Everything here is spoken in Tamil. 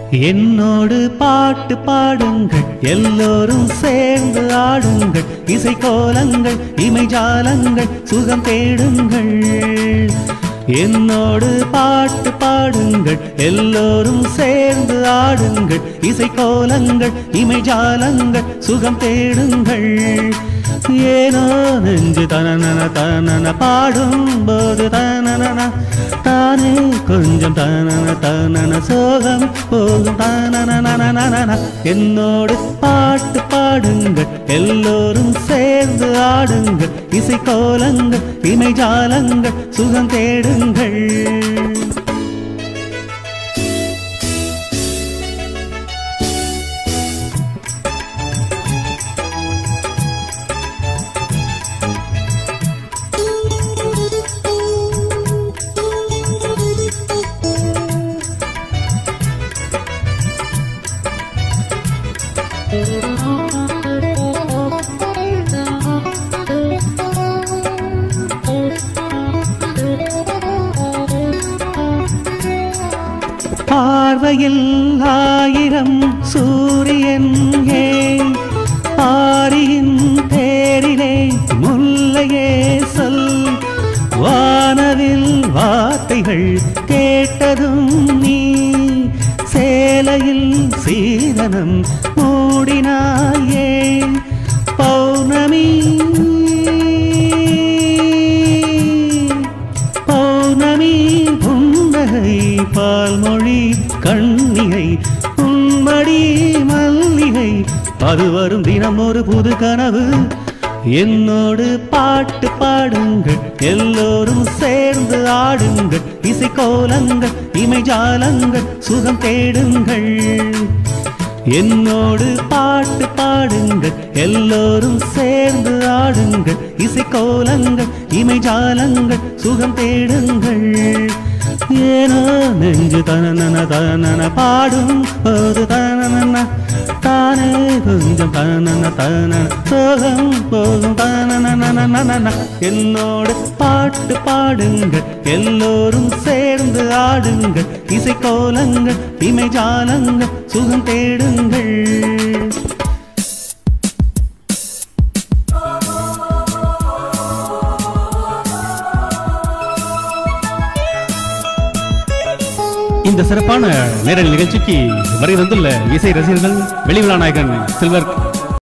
என்னோடு பாட்டு பாடுங்கள் எல்லோரும் சேர்ந்து ஆடுங்கள் இசை கோலங்கள் இமைஜாலங்கள் சுகம் தேடுங்கள் என்னோடு பாட்டு பாடுங்கள் எல்லோரும் சேர்ந்து ஆடுங்கள் இசை கோலங்கள் இமைஜாலங்கள் சுகம் தேடுங்கள் ஏனோ நெஞ்சு தனன தனன பாடும் போது தனன தானே கொஞ்சம் தனன தனன சோகம் போகும் தனன என்னோடு பாட்டு பாடுங்கள் எல்லோரும் சேர்ந்து ஆடுங்கள் இசை கோலங்கள் இமைஜாலங்கள் சுகம் தேடுங்கள் பார்வையில் ஆயிரம் சூரியன் ஏன் ஆரியின் தேரிலே முல்லையே சொல் வானவில் வார்த்தைகள் கேட்டதும் நீ சேலையில் சீதனம் மூடினாயே பௌர்ணமி பௌர்ணமி புன்னகை பால்மொழி கண்ணிகை உன்மடி மல்லிகை அது வரும் தினம் ஒரு புது கனவு என்னோடு பாட்டு பாடுங்கள் எல்லோரும் சேர்ந்து ஆடுங்கள் இசை கோலங்கள் இமைஜாலங்கள் சுகம் தேடுங்கள் என்னோடு பாட்டு பாடுங்கள் எல்லோரும் சேர்ந்து ஆடுங்கள் இசை கோலங்கள் இமைஜாலங்கள் சுகம் தேடுங்கள் ஏனோ நெஞ்சு தனன தனன பாடும் போது தனன தானே கொஞ்சம் தனன தனன சோகம் போகும் தனன என்னோடு பாட்டு பாடுங்கள் எல்லோரும் சேர்ந்து ஆடுங்கள் இசை கோலங்கள் இமைஜாலங்கள் சுகம் தேடுங்கள் இந்த சிறப்பான நேரல் நிகழ்ச்சிக்கு வரை வந்துள்ள இசை ரசிகர்கள் வெளிவிழா நாயகன் சில்வர்